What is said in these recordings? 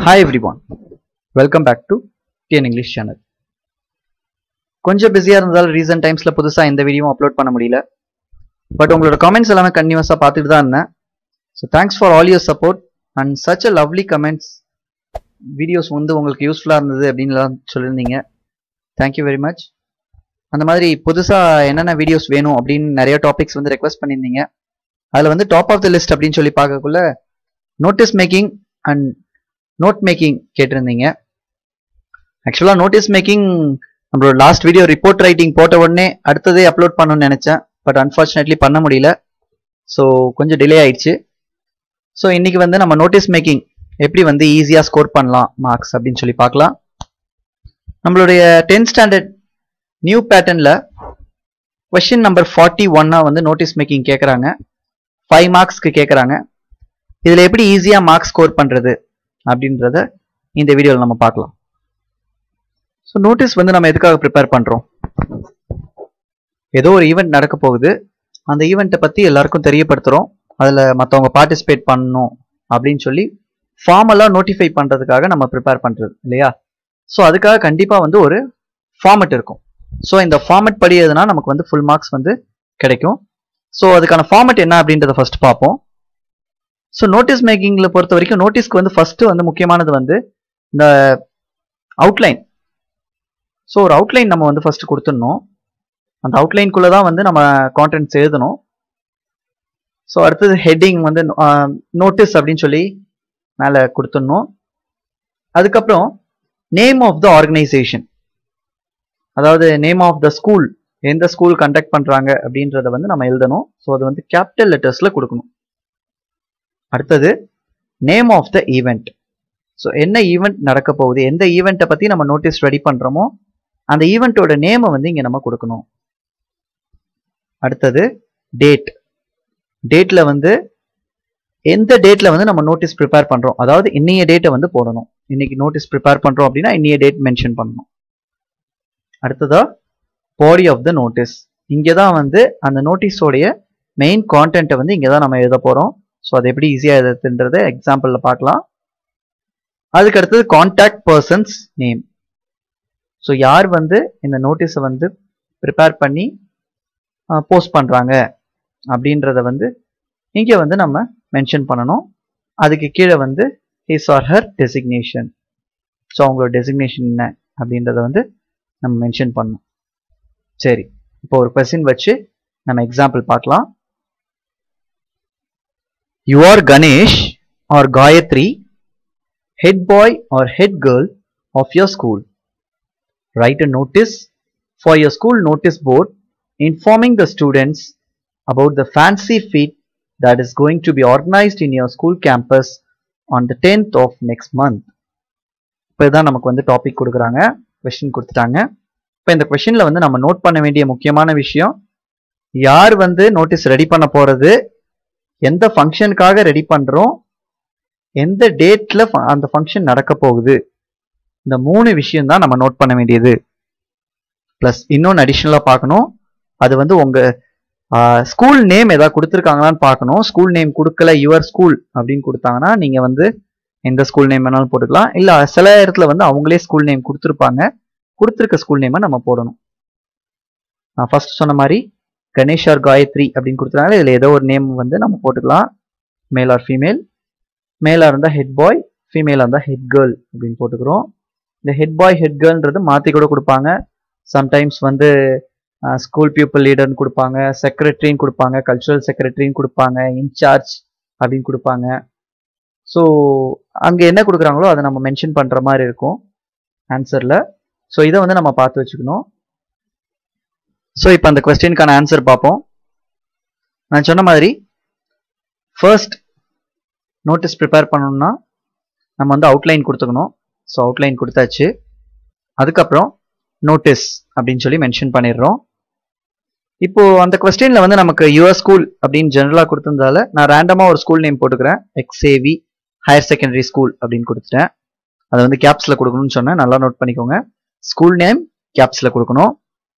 Hi everyone welcome back to TN English channel கொஞ்சம் பிஸியாக இருந்ததால் ரீசன்ட் டைம்ஸில் புதுசாக எந்த வீடியோவும் அப்லோட் பண்ண முடியல பட் உங்களோட காமெண்ட்ஸ் எல்லாமே கன்டினியூஸாக பார்த்துட்டு தான் இருந்தேன் so thanks for all your support and such a lovely comments videos வந்து உங்களுக்கு யூஸ்ஃபுல்லாக இருந்தது அப்படின்லாம் சொல்லியிருந்தீங்க தேங்க்யூ வெரி மச் அந்த மாதிரி புதுசாக என்னென்ன வீடியோஸ் வேணும் அப்படின்னு நிறைய டாபிக்ஸ் வந்து ரெக்வஸ்ட் பண்ணியிருந்தீங்க அதில் வந்து டாப் ஆஃப் த லிஸ்ட் அப்படின்னு சொல்லி பார்க்கக்குள்ள notice making and note making கேட்டிருந்தீங்க ஆக்சுவலாக நோட்டீஸ் மேக்கிங் நம்மளோட லாஸ்ட் வீடியோ ரிப்போர்ட் ரைட்டிங் போட்ட உடனே அடுத்ததே அப்லோட் பண்ணணும்னு நினச்சேன் பட் அன்ஃபார்ச்சுனேட்லி பண்ண முடியல ஸோ கொஞ்சம் டிலே ஆயிடுச்சு ஸோ இன்னைக்கு வந்து நம்ம நோட்டீஸ் மேக்கிங் எப்படி வந்து ஈஸியாக ஸ்கோர் பண்ணலாம் மார்க்ஸ் அப்படின்னு சொல்லி பார்க்கலாம் நம்மளுடைய டென்த் ஸ்டாண்டர்ட் நியூ பேட்டர்னில் கொஷின் நம்பர் ஃபார்ட்டி ஒன்னாக வந்து நோட்டீஸ் மேக்கிங் கேட்குறாங்க ஃபைவ் மார்க்ஸ்க்கு கேட்குறாங்க இதில் எப்படி ஈஸியாக மார்க்ஸ் ஸ்கோர் பண்ணுறது அப்படின்றத இந்த வீடியோவில் நம்ம பார்க்கலாம் ஸோ நோட்டீஸ் வந்து நம்ம எதுக்காக ப்ரிப்பேர் பண்ணுறோம் ஏதோ ஒரு ஈவெண்ட் நடக்க போகுது அந்த ஈவெண்ட்டை பற்றி எல்லாருக்கும் தெரியப்படுத்துகிறோம் அதில் மற்றவங்க பார்ட்டிசிபேட் பண்ணணும் அப்படின்னு சொல்லி ஃபார்மலாக நோட்டிஃபை பண்ணுறதுக்காக நம்ம ப்ரிப்பேர் பண்ணுறது இல்லையா ஸோ அதுக்காக கண்டிப்பாக வந்து ஒரு ஃபார்மெட் இருக்கும் ஸோ இந்த ஃபார்மெட் படி எதுனா நமக்கு வந்து ஃபுல் மார்க்ஸ் வந்து கிடைக்கும் ஸோ அதுக்கான ஃபார்மெட் என்ன அப்படின்றத ஃபர்ஸ்ட் பார்ப்போம் ஸோ நோட்டீஸ் மேக்கிங்கில் பொறுத்த வரைக்கும் நோட்டீஸ்க்கு வந்து ஃபர்ஸ்ட் வந்து முக்கியமானது வந்து இந்த அவுட்லைன் ஸோ ஒரு அவுட்லைன் நம்ம வந்து ஃபர்ஸ்ட் கொடுத்துடணும் அந்த அவுட்லைனுக்குள்ளே தான் வந்து நம்ம கான்டென்ட்ஸ் எழுதணும் ஸோ அடுத்தது ஹெட்டிங் வந்து நோட்டீஸ் அப்படின்னு சொல்லி மேலே கொடுத்துடணும் அதுக்கப்புறம் நேம் ஆஃப் த ஆர்கனைசேஷன் அதாவது நேம் ஆஃப் த ஸ்கூல் எந்த ஸ்கூல் கண்டக்ட் பண்ணுறாங்க அப்படின்றத வந்து நம்ம எழுதணும் ஸோ அது வந்து கேபிட்டல் லெட்டர்ஸில் கொடுக்கணும் அடுத்தது name of the event so என்ன ஈவெண்ட் நடக்க போகுது எந்த ஈவெண்ட்டை பற்றி நம்ம நோட்டீஸ் ரெடி பண்ணுறோமோ அந்த ஈவெண்ட்டோட நேமை வந்து இங்கே நம்ம கொடுக்கணும் அடுத்தது டேட் டேட்டில் வந்து எந்த டேட்டில் வந்து நம்ம நோட்டீஸ் ப்ரிப்பேர் பண்ணுறோம் அதாவது இன்னைய டேட்டை வந்து போடணும் இன்னைக்கு நோட்டீஸ் ப்ரிப்பேர் பண்ணுறோம் அப்படின்னா இன்னைய டேட் மென்ஷன் பண்ணணும் அடுத்ததா பாடி ஆஃப் த நோட்டீஸ் இங்கே தான் வந்து அந்த நோட்டீஸோடைய மெயின் கான்டென்ட்டை வந்து இங்கே தான் நம்ம எழுத போகிறோம் ஸோ அது எப்படி ஈஸியாக எழுதுன்றத எக்ஸாம்பிளில் பார்க்கலாம் அதுக்கு அடுத்தது கான்டாக்ட் பர்சன்ஸ் நேம் ஸோ யார் வந்து இந்த நோட்டீஸை வந்து ப்ரிப்பேர் பண்ணி போஸ்ட் பண்ணுறாங்க அப்படின்றத வந்து இங்கே வந்து நம்ம மென்ஷன் பண்ணணும் அதுக்கு கீழே வந்து his or her designation so அவங்களோட டெசிக்னேஷன் என்ன அப்படின்றத வந்து நம்ம மென்ஷன் பண்ணணும் சரி இப்போ ஒரு கொஸ்டின் வச்சு நம்ம எக்ஸாம்பிள் பார்க்கலாம் You are Ganesh or Gayatri, head boy or head girl of your school. Write a notice for your school notice board informing the students about the fancy feat that is going to be organized in your school campus on the 10th of next month. இப்போ இதான் நமக்கு வந்து topic கொடுக்குறாங்க question கொடுத்துட்டாங்க இப்போ இந்த கொஷினில் வந்து நம்ம நோட் பண்ண வேண்டிய முக்கியமான விஷயம் யார் வந்து நோட்டீஸ் ரெடி பண்ண போகிறது எந்த ஃபங்க்ஷனுக்காக ரெடி பண்ணுறோம் எந்த டேட்டில் அந்த ஃபங்க்ஷன் நடக்க போகுது இந்த மூணு விஷயம் தான் நம்ம நோட் பண்ண வேண்டியது ப்ளஸ் இன்னொன்று அடிஷ்னலாக பார்க்கணும் அது வந்து உங்கள் ஸ்கூல் நேம் ஏதாவது கொடுத்துருக்காங்களான்னு பார்க்கணும் ஸ்கூல் நேம் கொடுக்கல யுவர் ஸ்கூல் அப்படின்னு கொடுத்தாங்கன்னா நீங்கள் வந்து எந்த ஸ்கூல் நேம் வேணாலும் போட்டுக்கலாம் இல்லை சில இடத்துல வந்து அவங்களே ஸ்கூல் நேம் கொடுத்துருப்பாங்க கொடுத்துருக்க ஸ்கூல் நேமை நம்ம போடணும் நான் ஃபர்ஸ்ட் சொன்ன மாதிரி கணேஷ் ஆர் காயத்ரி அப்படின்னு கொடுத்துருக்காங்க இதில் ஏதோ ஒரு நேம் வந்து நம்ம போட்டுக்கலாம் மேல் ஆர் ஃபீமேல் மேலாக இருந்தால் ஹெட் பாய் ஃபீமேலாக இருந்தால் ஹெட் கேர்ள் அப்படின்னு போட்டுக்கிறோம் இந்த ஹெட் பாய் ஹெட் கேர்ள்ன்றது மாற்றி கூட கொடுப்பாங்க சம்டைம்ஸ் வந்து ஸ்கூல் பீப்புள் லீடர்னு கொடுப்பாங்க செக்ரட்டரின்னு கொடுப்பாங்க கல்ச்சுரல் செக்ரட்டரின்னு கொடுப்பாங்க இன்சார்ஜ் அப்படின்னு கொடுப்பாங்க ஸோ அங்கே என்ன கொடுக்குறாங்களோ அதை நம்ம மென்ஷன் பண்ணுற மாதிரி இருக்கும் ஆன்சரில் ஸோ இதை வந்து நம்ம பார்த்து வச்சுக்கணும் ஸோ இப்போ அந்த கொஸ்டினுக்கான ஆன்சர் பார்ப்போம் நான் சொன்ன மாதிரி ஃபர்ஸ்ட் நோட்டீஸ் ப்ரிப்பேர் பண்ணணும்னா நம்ம வந்து அவுட்லைன் கொடுத்துக்கணும் ஸோ அவுட்லைன் கொடுத்தாச்சு அதுக்கப்புறம் நோட்டீஸ் அப்படின்னு சொல்லி மென்ஷன் பண்ணிடுறோம் இப்போ அந்த கொஸ்டின்ல வந்து நமக்கு யுவர் ஸ்கூல் அப்படின்னு ஜென்ரலாக கொடுத்திருந்தால நான் ரேண்டமாக ஒரு ஸ்கூல் நேம் போட்டுக்கிறேன் எக்ஸ்ஏவி ஹையர் செகண்டரி ஸ்கூல் அப்படின்னு கொடுத்துட்டேன் அதை வந்து கேப்ஸில் கொடுக்கணும்னு சொன்னேன் நல்லா நோட் பண்ணிக்கோங்க ஸ்கூல் நேம் கேப்ஸில் கொடுக்கணும்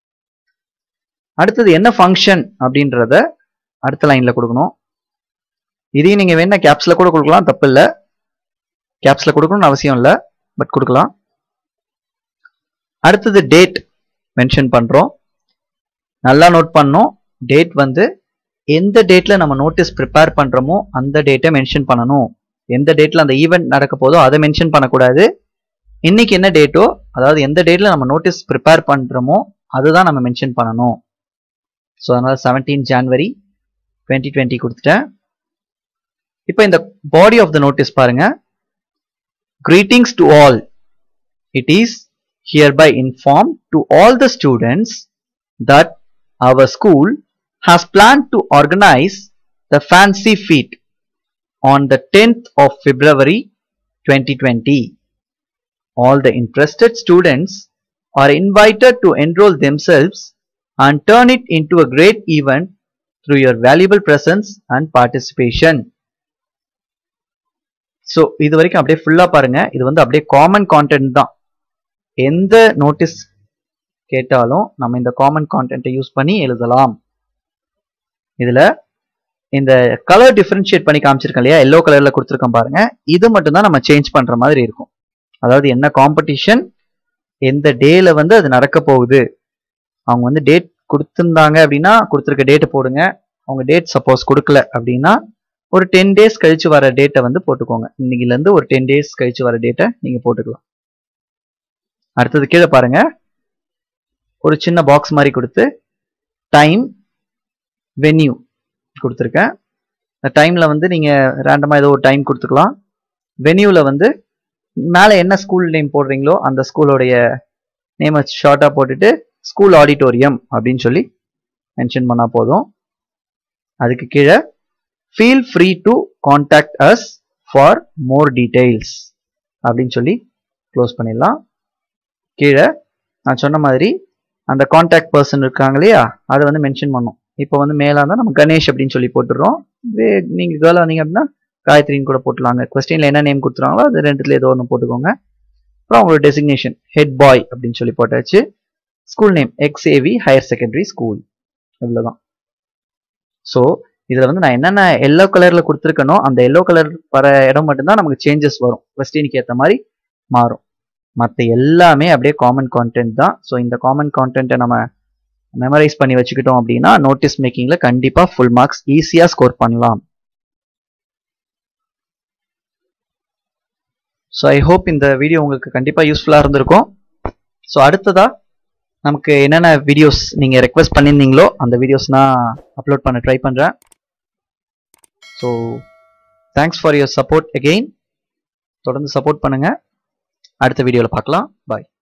அடுத்தது என்ன ஃபங்க்ஷன் அப்படின்றத அடுத்த லைன்ல கொடுக்கணும் இதையும் நீங்க வேணா கேப்ஸ்ல கூட கொடுக்கலாம் தப்பு இல்லை கேப்ஸில் கொடுக்கணும்னு அவசியம் இல்லை பட் கொடுக்கலாம் அடுத்தது டேட் மென்ஷன் பண்ணுறோம் நல்லா நோட் பண்ணோம் டேட் வந்து எந்த டேட்டில் நம்ம நோட்டீஸ் ப்ரிப்பேர் பண்ணுறோமோ அந்த டேட்டை மென்ஷன் பண்ணணும் எந்த டேட்டில் அந்த ஈவெண்ட் நடக்க போதோ அதை மென்ஷன் பண்ணக்கூடாது இன்னைக்கு என்ன டேட்டோ அதாவது எந்த டேட்டில் நம்ம நோட்டீஸ் ப்ரிப்பேர் பண்ணுறோமோ அதுதான் நம்ம மென்ஷன் பண்ணணும் ஸோ அதனால் செவன்டீன் ஜான்வரி டுவெண்ட்டி டுவெண்ட்டி கொடுத்துட்டேன் இப்போ இந்த பாடி ஆஃப் த நோட்டீஸ் பாருங்க greetings to all it is hereby informed to all the students that our school has planned to organize the fancy feet on the 10th of February 2020. All the interested students are invited to enroll themselves and turn it into a great event through your valuable presence and participation. So இது வரைக்கும் அப்படியே ஃபுல்லாக பாருங்க இது வந்து அப்படியே common content தான் எந்த நோட்டீஸ் கேட்டாலும் நம்ம இந்த காமன் கான்டென்ட்டை யூஸ் பண்ணி எழுதலாம் இதுல இந்த கலர் டிஃபரன்ஷியேட் பண்ணி காமிச்சிருக்கேன் இல்லையா எல்லோ கலர்ல கொடுத்துருக்கோம் பாருங்க இது மட்டும் தான் நம்ம சேஞ்ச் பண்ற மாதிரி இருக்கும் அதாவது என்ன காம்படிஷன் எந்த டேல வந்து அது நடக்க போகுது அவங்க வந்து டேட் கொடுத்துருந்தாங்க அப்படின்னா கொடுத்துருக்க டேட்டை போடுங்க அவங்க டேட் சப்போஸ் கொடுக்கல அப்படின்னா ஒரு டென் டேஸ் கழிச்சு வர டேட்டை வந்து போட்டுக்கோங்க இன்னைக்குல இருந்து ஒரு டென் டேஸ் கழிச்சு வர டேட்டை நீங்க போட்டுக்கலாம் அடுத்தது கீழே பாருங்க ஒரு சின்ன பாக்ஸ் மாதிரி கொடுத்து டைம் வென்யூ கொடுத்துருக்கேன் இந்த டைமில் வந்து நீங்கள் ரேண்டமாக ஏதோ ஒரு டைம் கொடுத்துக்கலாம் வென்யூவில் வந்து மேலே என்ன ஸ்கூல் நேம் போடுறீங்களோ அந்த ஸ்கூலோடைய நேமை ஷார்ட்டாக போட்டுட்டு ஸ்கூல் ஆடிட்டோரியம் அப்படின்னு சொல்லி மென்ஷன் பண்ணால் போதும் அதுக்கு கீழே feel free to contact us for more details அப்படின்னு சொல்லி க்ளோஸ் பண்ணிடலாம் கீழே நான் சொன்ன மாதிரி அந்த காண்டாக்ட் பர்சன் இருக்காங்க இல்லையா அதை வந்து மென்ஷன் பண்ணோம் இப்போ வந்து மேலே இருந்தால் நம்ம கணேஷ் அப்படின்னு சொல்லி போட்டுடுறோம் நீங்கள் கேர்ளாக இருந்தீங்க அப்படின்னா காயத்ரின்னு கூட போட்டுலாங்க கொஸ்டினில் என்ன நேம் கொடுத்துருவாங்களோ அது ரெண்டுத்துல ஏதோ ஒன்று போட்டுக்கோங்க அப்புறம் அவங்களோட டெசிக்னேஷன் ஹெட் பாய் அப்படின்னு சொல்லி போட்டாச்சு ஸ்கூல் நேம் எக்ஸ்ஏவி ஹையர் செகண்டரி ஸ்கூல் இவ்வளோதான் ஸோ இதில் வந்து நான் என்னென்ன எல்லோ கலரில் கொடுத்துருக்கனோ அந்த எல்லோ கலர் வர இடம் மட்டும்தான் நமக்கு சேஞ்சஸ் வரும் கொஸ்டினுக்கு ஏற்ற மாதிரி மாறும் மற்ற எல்லாமே அப்படியே காமன் கான்டென்ட் தான் ஸோ இந்த காமன் கான்டென்ட்டை நம்ம மெமரைஸ் பண்ணி வச்சுக்கிட்டோம் அப்படின்னா நோட்டீஸ் மேக்கிங்கில் கண்டிப்பாக ஃபுல் மார்க்ஸ் ஈஸியாக ஸ்கோர் பண்ணலாம் ஸோ ஐ ஹோப் இந்த வீடியோ உங்களுக்கு கண்டிப்பாக யூஸ்ஃபுல்லாக இருந்திருக்கும் ஸோ அடுத்ததாக நமக்கு என்னென்ன வீடியோஸ் நீங்கள் ரெக்வெஸ்ட் பண்ணியிருந்தீங்களோ அந்த வீடியோஸ் நான் அப்லோட் பண்ண ட்ரை பண்ணுறேன் so thanks for your support again தொடர்ந்து சப்போர்ட் பண்ணுங்கள் அடுத்த வீடியோவில் பார்க்கலாம் பாய்